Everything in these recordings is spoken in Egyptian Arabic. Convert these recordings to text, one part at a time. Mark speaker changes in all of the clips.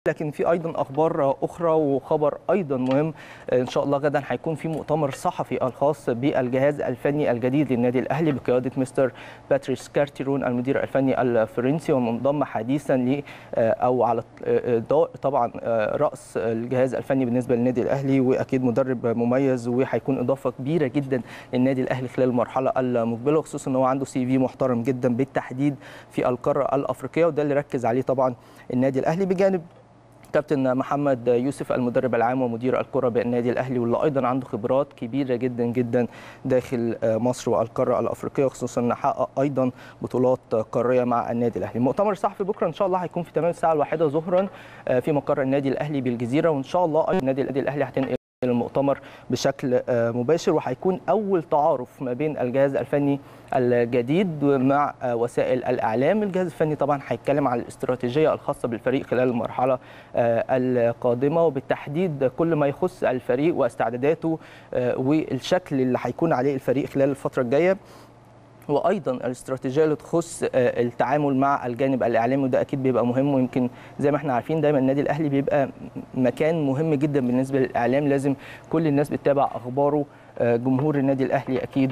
Speaker 1: لكن في ايضا اخبار اخرى وخبر ايضا مهم ان شاء الله غدا هيكون في مؤتمر صحفي الخاص بالجهاز الفني الجديد للنادي الاهلي بقياده مستر باتريس كارتيرون المدير الفني الفرنسي ومنضم حديثا ل او على طبعا راس الجهاز الفني بالنسبه للنادي الاهلي واكيد مدرب مميز وهيكون اضافه كبيره جدا للنادي الاهلي خلال المرحله المقبله خصوصا ان هو عنده سي في محترم جدا بالتحديد في القاره الافريقيه وده اللي ركز عليه طبعا النادي الاهلي بجانب كابتن محمد يوسف المدرب العام ومدير الكره بالنادي الاهلي واللي ايضا عنده خبرات كبيره جدا جدا داخل مصر والقاره الافريقيه خصوصا انه حقق ايضا بطولات قاريه مع النادي الاهلي المؤتمر الصحفي بكره ان شاء الله هيكون في تمام الساعه الواحدة ظهرا في مقر النادي الاهلي بالجزيره وان شاء الله النادي الاهلي هتنقل المؤتمر بشكل مباشر وهيكون اول تعارف ما بين الجهاز الفني الجديد مع وسائل الاعلام الجهاز الفني طبعا هيتكلم على الاستراتيجيه الخاصه بالفريق خلال المرحله القادمه وبالتحديد كل ما يخص الفريق واستعداداته والشكل اللي هيكون عليه الفريق خلال الفتره الجايه وايضا الاستراتيجيه اللي تخص التعامل مع الجانب الاعلامي وده اكيد بيبقى مهم ويمكن زي ما احنا عارفين دايما النادي الاهلي بيبقى مكان مهم جدا بالنسبه للاعلام لازم كل الناس بتتابع اخباره جمهور النادي الاهلي اكيد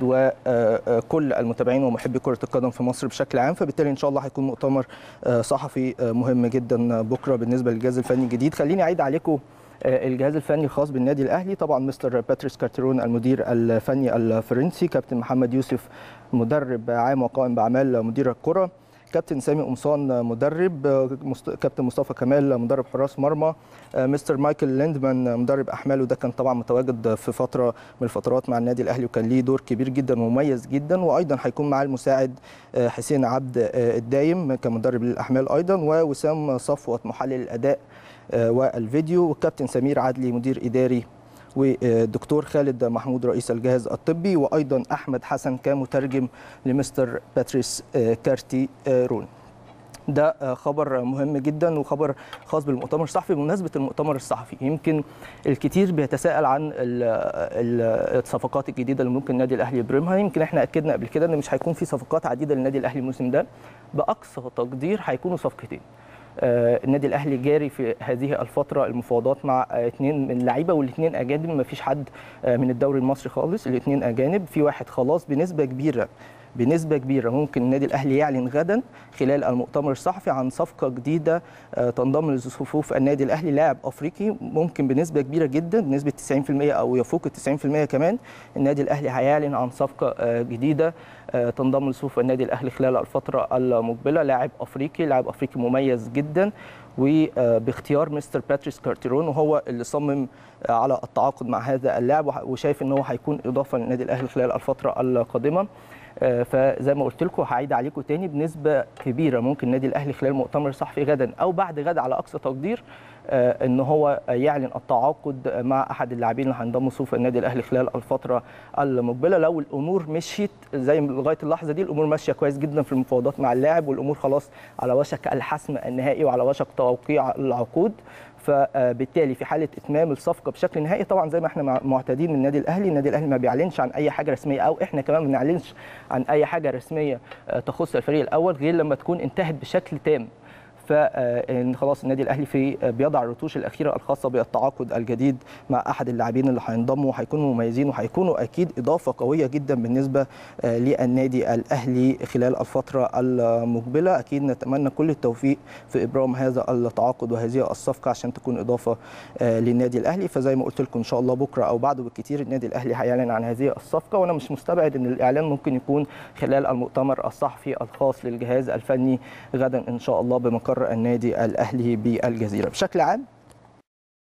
Speaker 1: وكل المتابعين ومحبي كره القدم في مصر بشكل عام فبالتالي ان شاء الله هيكون مؤتمر صحفي مهم جدا بكره بالنسبه للجهاز الفني الجديد خليني اعيد عليكم الجهاز الفني الخاص بالنادي الاهلي طبعا مستر باتريس كارتيرون المدير الفني الفرنسي كابتن محمد يوسف مدرب عام وقائم باعمال مدير الكره كابتن سامي قمصان مدرب كابتن مصطفى كمال مدرب حراس مرمى مستر مايكل ليندمان مدرب احمال وده كان طبعا متواجد في فتره من الفترات مع النادي الاهلي وكان ليه دور كبير جدا ومميز جدا وايضا هيكون معاه المساعد حسين عبد الدايم كمدرب للاحمال ايضا ووسام صفوت محلل الاداء والفيديو والكابتن سمير عدلي مدير اداري والدكتور خالد محمود رئيس الجهاز الطبي وايضا احمد حسن كمترجم لمستر باتريس كارتي رون ده خبر مهم جدا وخبر خاص بالمؤتمر الصحفي بمناسبه المؤتمر الصحفي يمكن الكثير بيتساءل عن الصفقات الجديده اللي ممكن النادي الاهلي يبرمها يمكن احنا اكدنا قبل كده ان مش هيكون في صفقات عديده للنادي الاهلي الموسم ده باقصى تقدير هيكونوا صفقتين النادي الاهلي جاري في هذه الفتره المفاوضات مع اثنين من اللعيبه والاثنين اجانب ما فيش حد من الدوري المصري خالص الاثنين اجانب في واحد خلاص بنسبه كبيره بنسبه كبيره ممكن النادي الاهلي يعلن غدا خلال المؤتمر الصحفي عن صفقه جديده تنضم لصفوف النادي الاهلي لاعب افريقي ممكن بنسبه كبيره جدا بنسبه 90% او يفوق ال 90% كمان النادي الاهلي هيعلن عن صفقه جديده تنضم لصفوف النادي الاهلي خلال الفتره المقبله لاعب افريقي لاعب افريقي مميز جدا وباختيار مستر باتريس كارتيرون وهو اللي صمم على التعاقد مع هذا اللاعب وشايف ان هو هيكون اضافه للنادي الاهلي خلال الفتره القادمه فزي ما قلت لكم هعيد عليكم تاني بنسبه كبيره ممكن النادي الاهلي خلال مؤتمر صحفي غدا او بعد غدا على اقصى تقدير ان هو يعلن التعاقد مع احد اللاعبين اللي هينضموا صفوف النادي الاهلي خلال الفتره المقبله لو الامور مشيت زي لغايه اللحظه دي الامور ماشيه كويس جدا في المفاوضات مع اللاعب والامور خلاص على وشك الحسم النهائي وعلى وشك توقيع العقود فبالتالي في حاله اتمام الصفقه بشكل نهائي طبعا زي ما احنا معتادين من النادي الاهلي النادي الاهلي ما بيعلنش عن اي حاجه رسميه او احنا كمان ما بنعلنش عن اي حاجه رسميه تخص الفريق الاول غير لما تكون انتهت بشكل تام فان خلاص النادي الاهلي في بيضع الرتوش الاخيره الخاصه بالتعاقد الجديد مع احد اللاعبين اللي هينضموا وهيكونوا مميزين وهيكونوا اكيد اضافه قويه جدا بالنسبه للنادي الاهلي خلال الفتره المقبله اكيد نتمنى كل التوفيق في ابرام هذا التعاقد وهذه الصفقه عشان تكون اضافه للنادي الاهلي فزي ما قلت لكم ان شاء الله بكره او بعده بالكثير النادي الاهلي هيعلن عن هذه الصفقه وانا مش مستبعد ان الاعلان ممكن يكون خلال المؤتمر الصحفي الخاص للجهاز الفني غدا ان شاء الله بمقر النادي الاهلي بالجزيره بشكل عام